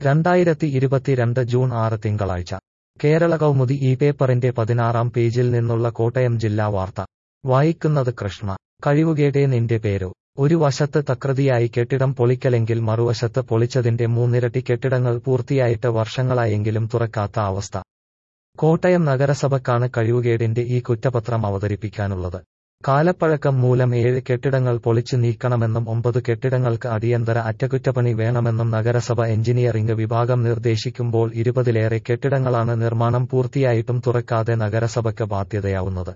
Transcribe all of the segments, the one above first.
രണ്ടായിരത്തി ഇരുപത്തിരണ്ട് ജൂൺ ആറ് തിങ്കളാഴ്ച കേരള കൗമുദി ഈ പേപ്പറിന്റെ പതിനാറാം പേജിൽ നിന്നുള്ള കോട്ടയം ജില്ലാ വാർത്ത വായിക്കുന്നത് കൃഷ്ണ കഴിവുകേടേ നിന്റെ പേരോ ഒരു വശത്ത് തകൃതിയായി കെട്ടിടം പൊളിക്കലെങ്കിൽ മറുവശത്ത് പൊളിച്ചതിന്റെ മൂന്നിരട്ടി കെട്ടിടങ്ങൾ പൂർത്തിയായിട്ട് വർഷങ്ങളായെങ്കിലും തുറക്കാത്ത അവസ്ഥ കോട്ടയം നഗരസഭക്കാണ് കഴിവുകേടിന്റെ ഈ കുറ്റപത്രം അവതരിപ്പിക്കാനുള്ളത് കാലപ്പഴക്കം മൂലം ഏഴ് കെട്ടിടങ്ങൾ പൊളിച്ചു നീക്കണമെന്നും ഒമ്പത് കെട്ടിടങ്ങൾക്ക് അടിയന്തര അറ്റകുറ്റപ്പണി വേണമെന്നും നഗരസഭ എഞ്ചിനീയറിംഗ് വിഭാഗം നിർദ്ദേശിക്കുമ്പോൾ ഇരുപതിലേറെ കെട്ടിടങ്ങളാണ് നിർമ്മാണം പൂർത്തിയായിട്ടും തുറക്കാതെ നഗരസഭയ്ക്ക് ബാധ്യതയാവുന്നത്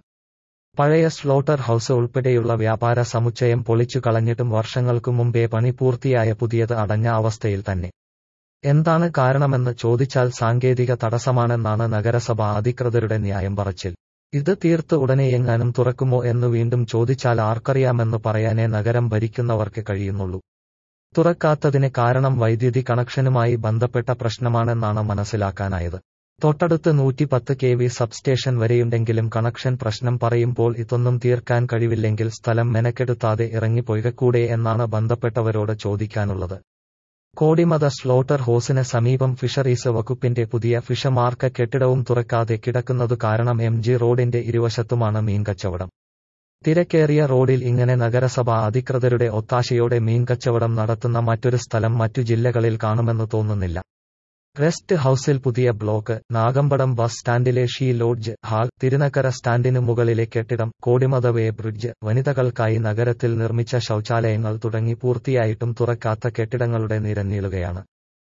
പഴയ സ്ലോട്ടർ ഹൌസ് ഉൾപ്പെടെയുള്ള വ്യാപാര സമുച്ചയം പൊളിച്ചു കളഞ്ഞിട്ടും വർഷങ്ങൾക്കു മുമ്പേ പണി പൂർത്തിയായ പുതിയത് അടഞ്ഞ അവസ്ഥയിൽ തന്നെ എന്താണ് കാരണമെന്ന് ചോദിച്ചാൽ സാങ്കേതിക തടസ്സമാണെന്നാണ് നഗരസഭ അധികൃതരുടെ ന്യായം പറച്ചിൽ ഇത് തീർത്ത് ഉടനെയെങ്ങാനും തുറക്കുമോ എന്ന് വീണ്ടും ചോദിച്ചാൽ ആർക്കറിയാമെന്ന് പറയാനേ നഗരം ഭരിക്കുന്നവർക്ക് കഴിയുന്നുള്ളൂ തുറക്കാത്തതിന് കാരണം വൈദ്യുതി കണക്ഷനുമായി ബന്ധപ്പെട്ട പ്രശ്നമാണെന്നാണ് മനസ്സിലാക്കാനായത് തൊട്ടടുത്ത് നൂറ്റിപ്പത്ത് കെ വി സബ്സ്റ്റേഷൻ വരെയുണ്ടെങ്കിലും കണക്ഷൻ പ്രശ്നം പറയുമ്പോൾ ഇതൊന്നും തീർക്കാൻ കഴിവില്ലെങ്കിൽ സ്ഥലം മെനക്കെടുത്താതെ ഇറങ്ങിപ്പോയിക്കൂടെ എന്നാണ് ബന്ധപ്പെട്ടവരോട് ചോദിക്കാനുള്ളത് കോടിമത സ്ലോട്ടർ ഹോസിന് സമീപം ഫിഷറീസ് വകുപ്പിന്റെ പുതിയ ഫിഷ മാർക്കറ്റ് കെട്ടിടവും തുറക്കാതെ കിടക്കുന്നതു കാരണം എം ജി റോഡിന്റെ ഇരുവശത്തുമാണ് മീൻ കച്ചവടം തിരക്കേറിയ റോഡിൽ ഇങ്ങനെ നഗരസഭ അധികൃതരുടെ ഒത്താശയോടെ മീൻ കച്ചവടം നടത്തുന്ന മറ്റൊരു സ്ഥലം മറ്റു ജില്ലകളിൽ കാണുമെന്ന് തോന്നുന്നില്ല റെസ്റ്റ് ഹൌസിൽ പുതിയ ബ്ലോക്ക് നാഗമ്പടം ബസ് സ്റ്റാൻഡിലെ ഷീ ലോഡ്ജ് ഹാൾ തിരുനക്കര സ്റ്റാൻഡിനു മുകളിലെ കെട്ടിടം കോടിമതവേ ബ്രിഡ്ജ് വനിതകൾക്കായി നഗരത്തിൽ നിർമ്മിച്ച ശൌചാലയങ്ങൾ തുടങ്ങി പൂർത്തിയായിട്ടും തുറക്കാത്ത കെട്ടിടങ്ങളുടെ നിരന്നീളുകയാണ്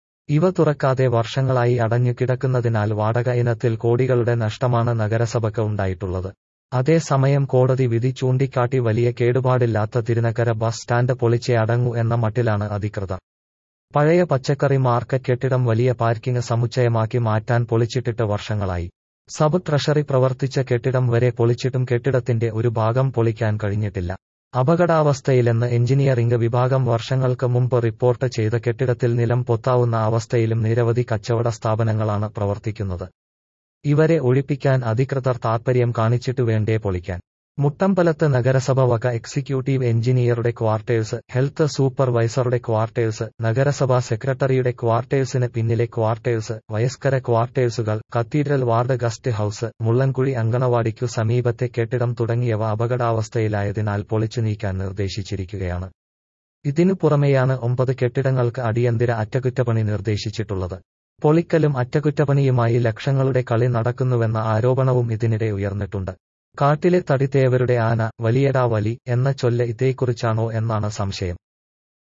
ഇവ തുറക്കാതെ വർഷങ്ങളായി അടഞ്ഞു കിടക്കുന്നതിനാൽ വാടക ഇനത്തിൽ കോടികളുടെ നഷ്ടമാണ് നഗരസഭയ്ക്ക് ഉണ്ടായിട്ടുള്ളത് അതേസമയം കോടതി വിധി ചൂണ്ടിക്കാട്ടി വലിയ കേടുപാടില്ലാത്ത തിരുനക്കര ബസ് സ്റ്റാൻഡ് പൊളിച്ചേ അടങ്ങൂ എന്ന മട്ടിലാണ് അധികൃതർ പഴയ പച്ചക്കറി മാർക്കറ്റ് കെട്ടിടം വലിയ പാർക്കിംഗ് സമുച്ചയമാക്കി മാറ്റാൻ പൊളിച്ചിട്ടിട്ട് വർഷങ്ങളായി സബ് ട്രഷറി പ്രവർത്തിച്ച കെട്ടിടം വരെ പൊളിച്ചിട്ടും കെട്ടിടത്തിന്റെ ഒരു ഭാഗം പൊളിക്കാൻ കഴിഞ്ഞിട്ടില്ല അപകടാവസ്ഥയിലെന്ന് എഞ്ചിനീയറിംഗ് വിഭാഗം വർഷങ്ങൾക്ക് മുമ്പ് റിപ്പോർട്ട് ചെയ്ത കെട്ടിടത്തിൽ നിലം പൊത്താവുന്ന അവസ്ഥയിലും നിരവധി കച്ചവട സ്ഥാപനങ്ങളാണ് പ്രവർത്തിക്കുന്നത് ഇവരെ ഒഴിപ്പിക്കാൻ അധികൃതർ താൽപര്യം കാണിച്ചിട്ടു വേണ്ടേ പൊളിക്കാൻ മുട്ടമ്പലത്ത് നഗരസഭ വക എക്സിക്യൂട്ടീവ് എഞ്ചിനീയറുടെ ക്വാർട്ടേഴ്സ് ഹെൽത്ത് സൂപ്പർവൈസറുടെ ക്വാർട്ടേഴ്സ് നഗരസഭാ സെക്രട്ടറിയുടെ ക്വാർട്ടേഴ്സിന് പിന്നിലെ ക്വാർട്ടേഴ്സ് വയസ്കര ക്വാർട്ടേഴ്സുകൾ cathedral ward guest house Mullankuzhi അങ്കണവാടിക്കു സമീപത്തെ കെട്ടിടം തുടങ്ങിയവ അപകടാവസ്ഥയിലായതിനാൽ പൊളിച്ചു നീക്കാൻ നിർദ്ദേശിച്ചിരിക്കുകയാണ് ഇതിനു പുറമെയാണ് ഒമ്പത് കെട്ടിടങ്ങൾക്ക് അടിയന്തര അറ്റകുറ്റപ്പണി നിർദ്ദേശിച്ചിട്ടുള്ളത് പൊളിക്കലും അറ്റകുറ്റപ്പണിയുമായി ലക്ഷങ്ങളുടെ കളി നടക്കുന്നുവെന്ന ആരോപണവും ഇതിനിടെ ഉയർന്നിട്ടുണ്ട് കാട്ടിലെ തടിത്തേവരുടെ ആന വലിയടാ വലി എന്ന ചൊല്ല് ഇതേക്കുറിച്ചാണോ എന്നാണ് സംശയം